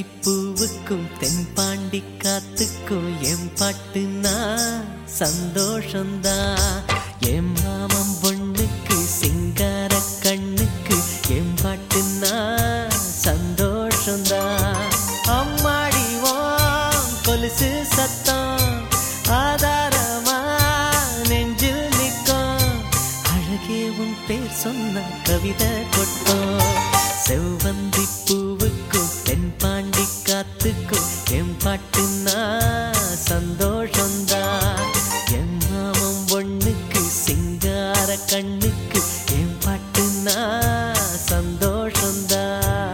பூவுக்கும் தென்பாண்டி காத்துக்கும் என் பாட்டுனா சந்தோஷந்தான் என் மாமன் பொண்ணுக்கு சிங்கார கண்ணுக்கு என் பாட்டுனா சந்தோஷந்தான் அம்மாடி வாம் கொலுசு சத்தம் ஆதாரமா நெஞ்சில் நிற்கும் அழகே உன் பேர் சொன்ன கவிதை கொட்டும் செவ்வந்தி பூவுக்கும் தென்பாண்டி காத்துக்கும் என் பாட்டுனா சந்தோஷந்தான் என் மாமன் பொண்ணுக்கு சிங்கார கண்ணுக்கு என் பாட்டுனா சந்தோஷந்தான்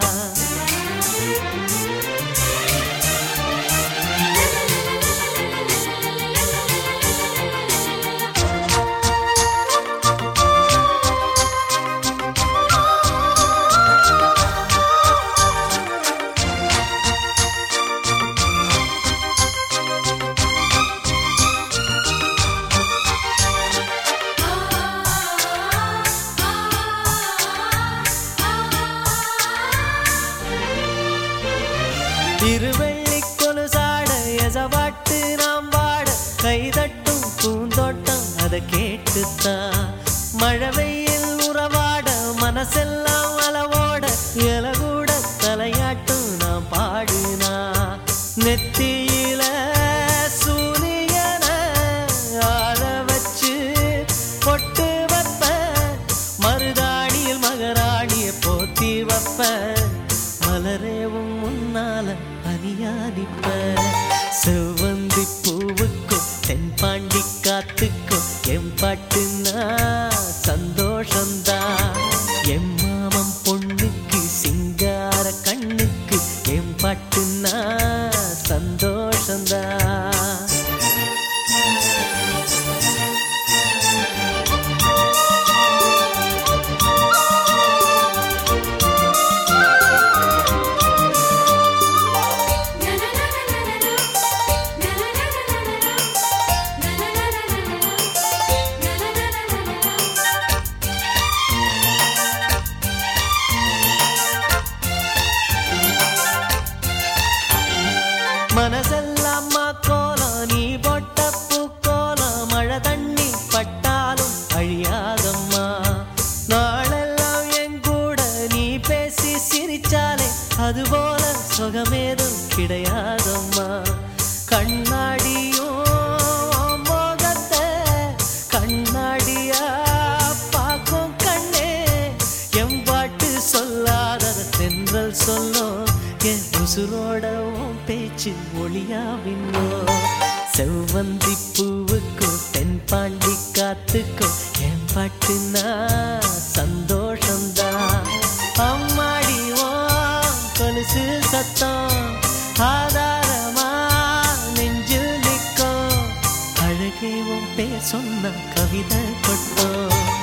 திருவள்ளி கொலுசாட எசவாட்டு நாம் வாட கைதட்டும் பூந்தோட்டம் அதை கேட்டுத்தான் மழை வெயில் உறவாட மனசெல்லாம் அளவோட இலகூட தலையாட்டும் நாம் பாடுனா நெத்தியில சூரியன ஆட வச்சு பொட்டு வைப்பேன் மருதாணியில் மகராணிய போத்தி வைப்பேன் மலரேவும் முன்னால அணியாதிப்ப செவ்வந்தி பூவுக்கும் தென்பாண்டி காத்துக்கும் என் பாட்டுனா சந்தோஷந்தான் என் மாமன் பொண்ணுக்கு சிங்கார கண்ணுக்கு என் பாட்டுனா சந்தோஷந்தான் மனசெல்லாம் கோலம் நீ போட்ட பூக்கோலம் மழை தண்ணி பட்டாலும் அழியாதம்மா நாளெல்லாம் என் கூட நீ பேசி சிரிச்சாலே அதுபோல சுகமேதும் கிடையாதம்மா கண்ணாடியும் உன் முகத்தை கண்ணாடியா பார்க்கும் கண்ணே என் பாட்டு சொல்லாதத தென்றல் சொல்லும் என் உசுரோட உன் பேச்சு ஒளியா விண்ணோ செவ்வந்தி பூவுக்கும் தென்பாண்டி காத்துக்கும் என் பாட்டுனா சந்தோஷந்தான் அம்மாடி ஓ கொலுசு சத்தம் ஆதாரமா நெஞ்சில் நிற்கும் அழகே உன் பேர் சொன்ன கவிதை கொட்டும்